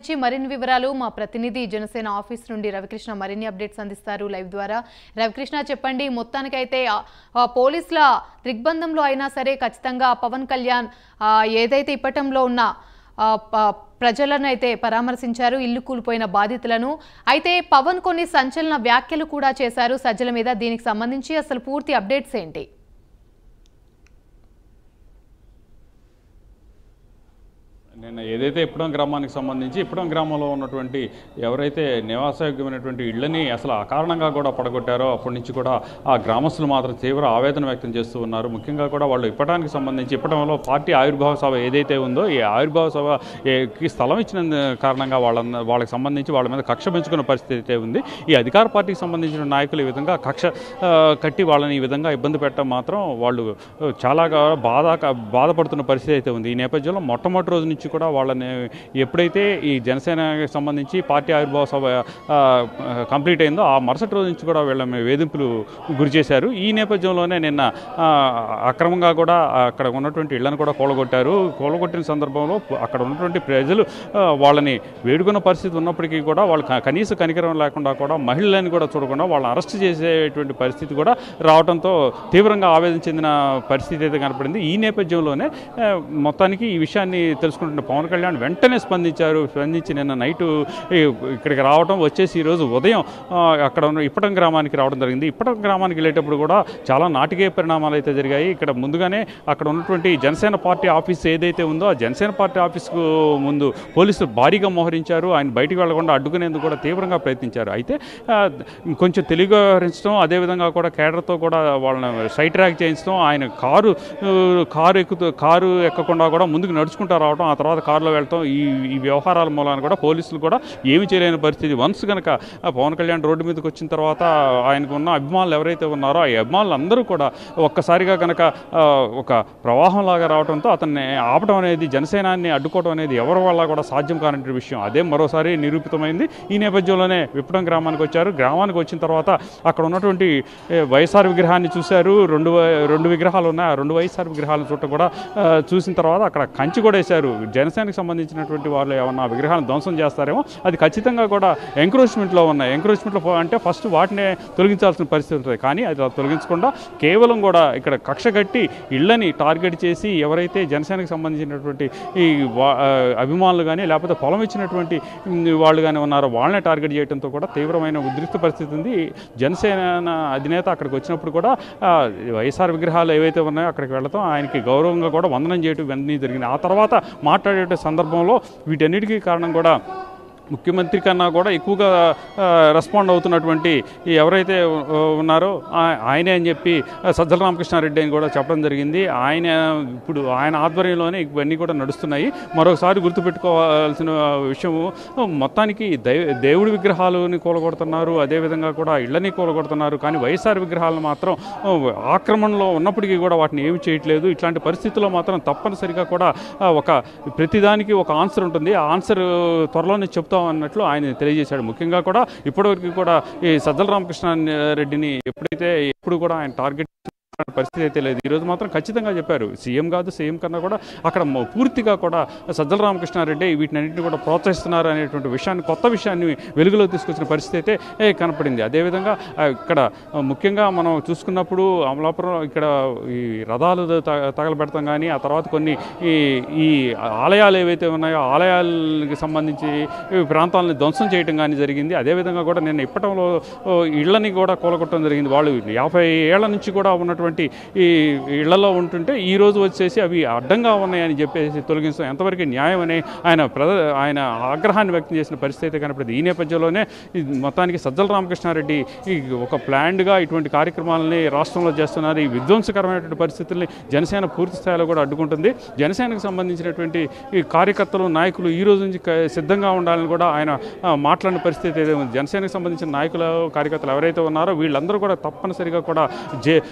సంబంధించి మరిన్ని వివరాలు మా ప్రతినిధి జనసేన ఆఫీస్ నుండి రవికృష్ణ మరిన్ని అప్డేట్స్ అందిస్తారు లైవ్ ద్వారా రవికృష్ణ చెప్పండి మొత్తానికైతే ఆ, ఆ పోలీసుల దిగ్బంధంలో అయినా సరే ఖచ్చితంగా పవన్ కళ్యాణ్ ఆ, ఏదైతే ఇప్పటంలో ఉన్న ఆ, ప- ప్రజలను అయితే పరామర్శించారు ఇల్లు కూలిపోయిన బాధితులను అయితే పవన్ కొన్ని సంచలన వ్యాఖ్యలు కూడా చేశారు సజ్జల మీద దీనికి సంబంధించి అసలు పూర్తి అప్డేట్స్ ఏంటి నిన్న ఏదైతే ఇప్పడం గ్రామానికి సంబంధించి ఇప్పడం గ్రామంలో ఉన్నటువంటి ఎవరైతే నివాసయోగ్యమైనటువంటి ఇళ్ళని అసలు అకారణంగా కూడా పడగొట్టారో అప్పటి నుంచి కూడా ఆ గ్రామస్తులు మాత్రం తీవ్ర ఆవేదన వ్యక్తం చేస్తూ ఉన్నారు ముఖ్యంగా కూడా వాళ్ళు ఇప్పటానికి సంబంధించి ఇప్పటంలో పార్టీ ఆవిర్భావ సభ ఏదైతే ఉందో ఈ ఆవిర్భావ సభ ఏ- కి స్థలం ఇచ్చిన కారణంగా వాళ్ళ వాళ్ళకి సంబంధించి వాళ్ళ మీద కక్ష పెంచుకున్న పరిస్థితి అయితే ఉంది ఈ అధికార పార్టీకి సంబంధించిన నాయకులు ఈ విధంగా కక్ష ఆ, కట్టి వాళ్ళని ఈ విధంగా ఇబ్బంది పెట్టడం మాత్రం వాళ్ళు ఆ, చాలా బాధ బాధపడుతున్న పరిస్థితి అయితే ఉంది ఈ నేపథ్యంలో మొట్టమొదటి రోజు నుంచి కూడా వాళ్ళని ఎప్పుడైతే ఈ జనసేనకి సంబంధించి పార్టీ ఆవిర్భావ సభ ఆ, కంప్లీట్ అయిందో ఆ మరుసటి రోజు నుంచి కూడా వీళ్ళ మీద వేధింపులు గురి చేశారు ఈ నేపథ్యంలోనే నిన్న ఆ, అక్రమంగా కూడా అక్కడ ఉన్నటువంటి ఇళ్లను కూడా కూలగొట్టారు కూలగొట్టిన సందర్భంలో అక్కడ ఉన్నటువంటి ప్రజలు ఆ, వాళ్ళని వేడుకున్న పరిస్థితి ఉన్నప్పటికీ కూడా వాళ్ళు క- కనీస కనికరం లేకుండా కూడా మహిళలను కూడా చూడకుండా వాళ్ళని అరెస్ట్ చేసేటువంటి పరిస్థితి కూడా రావడంతో తీవ్రంగా ఆవేదన చెందిన పరిస్థితి అయితే కనపడింది ఈ నేపథ్యంలోనే ఆ, మొత్తానికి ఈ విషయాన్ని తెలుసుకుంటున్న పవన్ కళ్యాణ్ వెంటనే స్పందించారు స్పందించి నిన్న నైట్ ఇక్కడికి రావడం వచ్చేసి ఈరోజు ఉదయం ఆ, అక్కడ ఉన్న ఇప్పటం గ్రామానికి రావడం జరిగింది ఇప్పటం గ్రామానికి వెళ్ళేటప్పుడు కూడా చాలా నాటికే పరిణామాలు అయితే జరిగాయి ఇక్కడ ముందుగానే అక్కడ ఉన్నటువంటి జనసేన పార్టీ ఆఫీస్ ఏదైతే ఉందో ఆ జనసేన పార్టీ ఆఫీస్కు ముందు పోలీసులు భారీగా మోహరించారు ఆయన బయటికి వెళ్లకుండా అడ్డుకునేందుకు కూడా తీవ్రంగా ప్రయత్నించారు అయితే ఆ, కొంచెం తెలివిగా వ్యవహరించడం అదేవిధంగా కూడా కేడర్తో కూడా వాళ్ళని సైట్ ట్రాక్ చేయించడం ఆయన కారు ఆ, కారు ఎక్కుతూ కారు ఎక్కకుండా కూడా ముందుకు నడుచుకుంటూ రావడం ఆ తర్వాత కారులో వెళ్ళటం ఈ ఈ వ్యవహారాల మూలాన కూడా పోలీసులు కూడా ఏమి చేయలేని పరిస్థితి వన్స్ కనుక ఆ పవన్ కళ్యాణ్ రోడ్డు మీదకి వచ్చిన తర్వాత ఆయనకు ఉన్న అభిమానులు ఎవరైతే ఉన్నారో ఆ అభిమానులు అందరూ కూడా ఒక్కసారిగా కనుక ఆ, ఒక ప్రవాహం లాగా రావడంతో అతన్ని ఆపడం అనేది జనసేనాన్ని అడ్డుకోవడం అనేది ఎవరి వల్ల కూడా సాధ్యం కానటువంటి విషయం అదే మరోసారి నిరూపితమైంది ఈ నేపథ్యంలోనే విప్పడం గ్రామానికి వచ్చారు గ్రామానికి వచ్చిన తర్వాత అక్కడ ఉన్నటువంటి ఏ, వైఎస్ఆర్ విగ్రహాన్ని చూశారు రెండు వై- రెండు విగ్రహాలు ఉన్నాయి ఆ రెండు వైఎస్ఆర్ విగ్రహాలను చూడటం కూడా ఆ, చూసిన తర్వాత అక్కడ కంచి కూడా వేశారు జనసేనకి సంబంధించినటువంటి వాళ్ళు ఏమన్నా ఆ విగ్రహాలను ధ్వంసం చేస్తారేమో అది ఖచ్చితంగా కూడా ఎంక్రోచ్మెంట్లో ఉన్నాయి ఎంక్రోచ్మెంట్లో అంటే ఫస్ట్ వాటినే తొలగించాల్సిన పరిస్థితి ఉంటుంది కానీ అది అలా తొలగించకుండా కేవలం కూడా ఇక్కడ కక్ష కట్టి ఇళ్ళని టార్గెట్ చేసి ఎవరైతే జనసేనకి సంబంధించినటువంటి ఈ వా- ఆ, అభిమానులు కానీ లేకపోతే పొలం ఇచ్చినటువంటి ఉమ్, వాళ్ళు కానీ ఉన్నారో వాళ్ళనే టార్గెట్ చేయడంతో కూడా తీవ్రమైన ఉద్రిక్త పరిస్థితి ఉంది జనసేన అధినేత అక్కడికి వచ్చినప్పుడు కూడా ఆ, వైఎస్ఆర్ విగ్రహాలు ఏవైతే ఉన్నాయో అక్కడికి వెళ్ళటం ఆయనకి గౌరవంగా కూడా వందనం చేయటం ఇవన్నీ జరిగింది ఆ తర్వాత మాట్లాడే సందర్భంలో వీటన్నిటికీ కారణం కూడా ముఖ్యమంత్రి కన్నా కూడా ఎక్కువగా ఆ, రెస్పాండ్ అవుతున్నటువంటి ఈ ఎవరైతే ఆ, ఉన్నారో ఆ- ఆయనే అని చెప్పి ఆ, సజ్జల రామకృష్ణారెడ్డి అని కూడా చెప్పడం జరిగింది ఆయన ఇప్పుడు ఆయన ఆధ్వర్యంలోనే ఇవన్నీ కూడా నడుస్తున్నాయి మరొకసారి గుర్తుపెట్టుకోవాల్సిన విషయం మొత్తానికి దై దేవుడి విగ్రహాలని కూలగొడుతున్నారు అదేవిధంగా కూడా ఇళ్ళని కూలగొడుతున్నారు కానీ వైఎస్ఆర్ విగ్రహాలను మాత్రం ఆ, ఆక్రమణలో ఉన్నప్పటికీ కూడా వాటిని ఏమి చేయట్లేదు ఇట్లాంటి పరిస్థితుల్లో మాత్రం తప్పనిసరిగా కూడా ఆ, ఒక ప్రతిదానికి ఒక ఆన్సర్ ఉంటుంది ఆ ఆన్సర్ త్వరలోనే చెప్తాం అన్నట్లు ఆయన తెలియజేశాడు ముఖ్యంగా కూడా ఇప్పటివరకు కూడా ఈ సజ్జల రామకృష్ణ రెడ్డిని ఎప్పుడైతే ఎప్పుడు కూడా ఆయన టార్గెట్ పరిస్థితి అయితే లేదు ఈరోజు మాత్రం ఖచ్చితంగా చెప్పారు సీఎం కాదు సీఎం కన్నా కూడా అక్కడ మ- పూర్తిగా కూడా సజ్జల రామకృష్ణారెడ్డి వీటినన్నింటినీ కూడా ప్రోత్సహిస్తున్నారు అనేటువంటి విషయాన్ని కొత్త విషయాన్ని వెలుగులో తీసుకొచ్చిన పరిస్థితి అయితే ఏ, కనపడింది అదేవిధంగా ఆ, ఇక్కడ ఆ, ముఖ్యంగా మనం చూసుకున్నప్పుడు అమలాపురం ఇక్కడ ఈ రథాలు త- తగలబెడతాం కానీ ఆ తర్వాత కొన్ని ఈ ఈ ఆలయాలు ఏవైతే ఉన్నాయో ఆలయాలకు సంబంధించి ఈ ప్రాంతాలను ధ్వంసం చేయడం కానీ జరిగింది అదేవిధంగా కూడా నేను ఇప్పటంలో ఓ, ఇళ్ళని కూడా కూలగొట్టడం జరిగింది వాళ్ళు యాభై ఏళ్ల నుంచి కూడా ఉన్నటువంటి ఈ ఇళ్లలో ఉంటుంటే ఈ రోజు వచ్చేసి అవి అడ్డంగా ఉన్నాయని చెప్పేసి తొలగించడం ఎంతవరకు న్యాయం అని ఆయన ప్రద ఆయన ఆగ్రహాన్ని వ్యక్తం చేసిన పరిస్థితి అయితే కనపడింది ఈ నేపథ్యంలోనే ఈ మొత్తానికి సజ్జల రామకృష్ణారెడ్డి ఈ ఒక ప్లాన్డ్గా ఇటువంటి కార్యక్రమాలని రాష్ట్రంలో చేస్తున్నారు ఈ విధ్వంసకరమైనటువంటి పరిస్థితుల్ని జనసేన పూర్తి స్థాయిలో కూడా అడ్డుకుంటుంది జనసేనకు సంబంధించినటువంటి ఈ కార్యకర్తలు నాయకులు ఈ రోజు నుంచి క- సిద్ధంగా ఉండాలని కూడా ఆయన ఆ, మాట్లాడిన పరిస్థితి అయితే ఉంది జనసేనకు సంబంధించిన నాయకులు కార్యకర్తలు ఎవరైతే ఉన్నారో వీళ్ళందరూ కూడా తప్పనిసరిగా కూడా జే ఇవ్-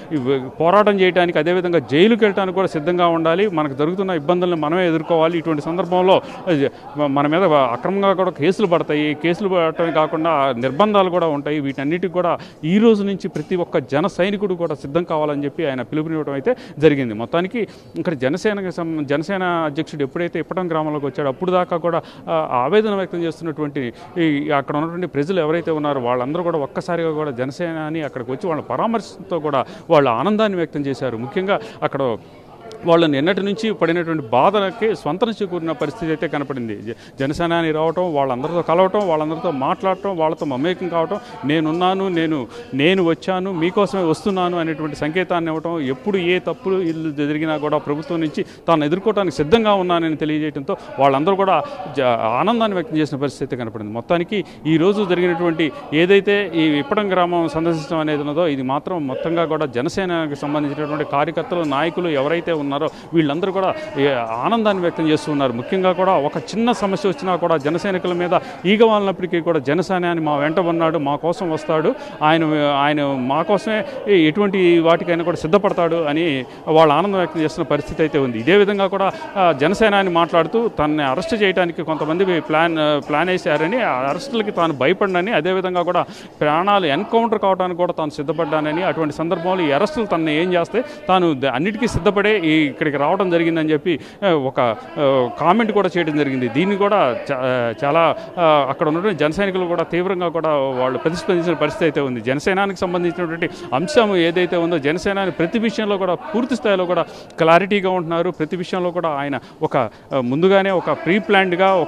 పోరాటం చేయడానికి అదేవిధంగా జైలుకి వెళ్ళడానికి కూడా సిద్ధంగా ఉండాలి మనకు జరుగుతున్న ఇబ్బందులను మనమే ఎదుర్కోవాలి ఇటువంటి సందర్భంలో అది మన మీద అక్రమంగా కూడా కేసులు పడతాయి కేసులు పడటమే కాకుండా నిర్బంధాలు కూడా ఉంటాయి వీటన్నిటికి కూడా ఈ రోజు నుంచి ప్రతి ఒక్క జన సైనికుడు కూడా సిద్ధం కావాలని చెప్పి ఆయన పిలుపునివ్వడం అయితే జరిగింది మొత్తానికి ఇక్కడ జనసేనకి సం- జనసేన అధ్యక్షుడు ఎప్పుడైతే ఇప్పటం గ్రామంలోకి వచ్చాడో అప్పుడు దాకా కూడా ఆ, ఆవేదన వ్యక్తం చేస్తున్నటువంటి ఈ అక్కడ ఉన్నటువంటి ప్రజలు ఎవరైతే ఉన్నారో వాళ్ళందరూ కూడా ఒక్కసారిగా కూడా జనసేన అని అక్కడికి వచ్చి వాళ్ళ పరామర్శతో కూడా వాళ్ళ ఆనందాన్ని వ్యక్తం చేశారు ముఖ్యంగా అక్కడ వాళ్ళు నిన్నటి నుంచి పడినటువంటి బాధలకి స్వంతన చేకూరిన పరిస్థితి అయితే కనపడింది జ- జనసేనాని రావటం వాళ్ళందరితో కలవటం వాళ్ళందరితో మాట్లాడటం వాళ్ళతో మమేకం కావటం నేనున్నాను నేను నేను వచ్చాను మీకోసమే వస్తున్నాను అనేటువంటి సంకేతాన్ని ఇవ్వటం ఎప్పుడు ఏ తప్పులు ఇల్లు జరిగినా కూడా ప్రభుత్వం నుంచి తాను ఎదుర్కోవడానికి సిద్ధంగా ఉన్నానని తెలియజేయడంతో వాళ్ళందరూ కూడా జ- ఆనందాన్ని వ్యక్తం చేసిన పరిస్థితి అయితే కనపడింది మొత్తానికి ఈ రోజు జరిగినటువంటి ఏదైతే ఈ ఇప్పటం గ్రామం సందర్శించడం అనేది ఉన్నదో ఇది మాత్రం మొత్తంగా కూడా జనసేనకి సంబంధించినటువంటి కార్యకర్తలు నాయకులు ఎవరైతే ఉన్నారో వీళ్ళందరూ కూడా ఏ, ఆనందాన్ని వ్యక్తం చేస్తూ ఉన్నారు ముఖ్యంగా కూడా ఒక చిన్న సమస్య వచ్చినా కూడా జనసైనికుల మీద ఈగ వాళ్ళనప్పటికీ కూడా జనసేన అని మా వెంట ఉన్నాడు మా కోసం వస్తాడు ఆయన ఆయన మా కోసమే ఎటువంటి వాటికైనా కూడా సిద్ధపడతాడు అని వాళ్ళు ఆనందం వ్యక్తం చేస్తున్న పరిస్థితి అయితే ఉంది ఇదే విధంగా కూడా ఆ, జనసేన అని మాట్లాడుతూ తనని అరెస్ట్ చేయడానికి కొంతమంది ప్లాన్ ప్లాన్ వేశారని ఆ అరెస్టులకి తాను భయపడినని అదేవిధంగా కూడా ప్రాణాలు ఎన్కౌంటర్ కావడానికి కూడా తాను సిద్ధపడ్డానని అటువంటి సందర్భంలో ఈ అరెస్టులు తనని ఏం చేస్తే తాను ద- అన్నిటికీ సిద్ధపడే ఈ ఇక్కడికి రావడం జరిగిందని చెప్పి ఆ, ఒక ఆ, కామెంట్ కూడా చేయడం జరిగింది దీన్ని కూడా చా- ఆ, చాలా ఆ, అక్కడ ఉన్నటువంటి జన సైనికులు కూడా తీవ్రంగా కూడా వాళ్ళు ప్రతిస్పందించిన పరిస్థితి అయితే ఉంది జనసేనానికి సంబంధించినటువంటి అంశం ఏదైతే ఉందో జనసేనాని ప్రతి విషయంలో కూడా పూర్తి స్థాయిలో కూడా క్లారిటీగా ఉంటున్నారు ప్రతి విషయంలో కూడా ఆయన ఒక ఆ, ముందుగానే ఒక ప్రీ ప్లాన్డ్గా ఒక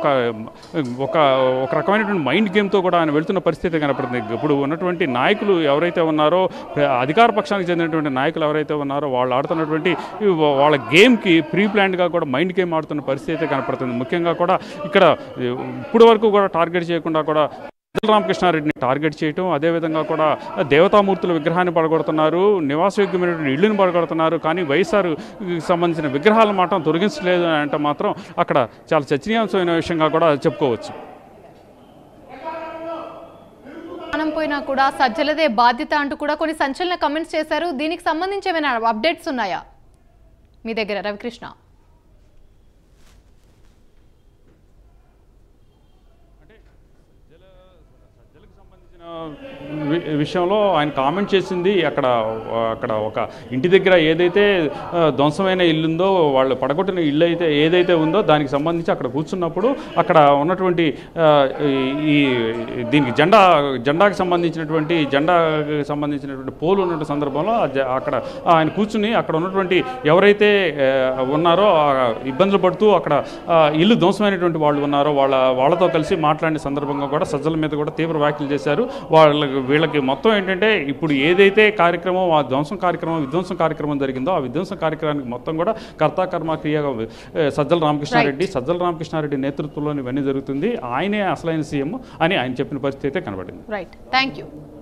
ఒక ఒక రకమైనటువంటి మైండ్ గేమ్తో కూడా ఆయన వెళ్తున్న పరిస్థితి కనపడుతుంది ఇప్పుడు ఉన్నటువంటి నాయకులు ఎవరైతే ఉన్నారో ప్ర- అధికార పక్షానికి చెందినటువంటి నాయకులు ఎవరైతే ఉన్నారో వాళ్ళు ఆడుతున్నటువంటి ఈ వా- వాళ్ళ గేమ్కి ప్రీ ప్లాన్డ్గా కూడా మైండ్ గేమ్ ఆడుతున్న పరిస్థితి అయితే కనపడుతుంది ముఖ్యంగా కూడా ఇక్కడ ఇప్పుడు వరకు కూడా టార్గెట్ చేయకుండా కూడా సజ్జల రామకృష్ణారెడ్డిని టార్గెట్ చేయటం అదేవిధంగా కూడా దేవతామూర్తుల విగ్రహాన్ని పడగొడుతున్నారు నివాసయోగ్యమైనటువంటి ఇళ్ళని పడగొడుతున్నారు కానీ వైఎస్ఆర్ సంబంధించిన విగ్రహాల మాత్రం తొలగించలేదు అని అంటే మాత్రం అక్కడ చాలా చర్చనీయాంశమైన విషయంగా కూడా చెప్పుకోవచ్చు ప్రాణం పోయినా కూడా సజ్జలదే బాధ్యత అంటూ కూడా కొన్ని సంచలన కమెంట్స్ చేశారు దీనికి సంబంధించి ఏమైనా అప్డేట్స్ ఉన్నాయా మీ దగ్గర రవికృష్ణ సజ్జలకు సంబంధించిన వి- విషయంలో ఆయన కామెంట్ చేసింది అక్కడ అక్కడ ఒక ఇంటి దగ్గర ఏదైతే ఆ, ధ్వంసమైన ఇల్లు ఉందో వాళ్ళు పడగొట్టిన ఇల్లు అయితే ఏదైతే ఉందో దానికి సంబంధించి అక్కడ కూర్చున్నప్పుడు అక్కడ ఉన్నటువంటి ఆ, ఈ- ఈ దీనికి జెండా జెండాకి సంబంధించినటువంటి జెండాకి సంబంధించినటువంటి పోలు ఉన్న సందర్భంలో ఆ జ- అక్కడ ఆయన కూర్చుని అక్కడ ఉన్నటువంటి ఎవరైతే ఆ, ఉన్నారో ఆ ఇబ్బందులు పడుతూ అక్కడ ఆ, ఇల్లు ధ్వంసమైనటువంటి వాళ్ళు ఉన్నారో వాళ్ళ వాళ్ళతో కలిసి మాట్లాడిన సందర్భంగా కూడా సజ్జల మీద కూడా తీవ్ర వ్యాఖ్యలు చేశారు వాళ్ళకి వీళ్ళకి మొత్తం ఏంటంటే ఇప్పుడు ఏదైతే కార్యక్రమం ఆ ధ్వంసం కార్యక్రమం విధ్వంసం కార్యక్రమం జరిగిందో ఆ విధ్వంసం కార్యక్రమానికి మొత్తం కూడా కర్త కర్మ క్రియగా ఏ, సజ్జల రామకృష్ణారెడ్డి సజ్జల రామకృష్ణారెడ్డి నేతృత్వంలో ఇవన్నీ జరుగుతుంది ఆయనే అసలైన సీఎం అని ఆయన చెప్పిన పరిస్థితి అయితే కనబడింది రైట్ థ్యాంక్ యూ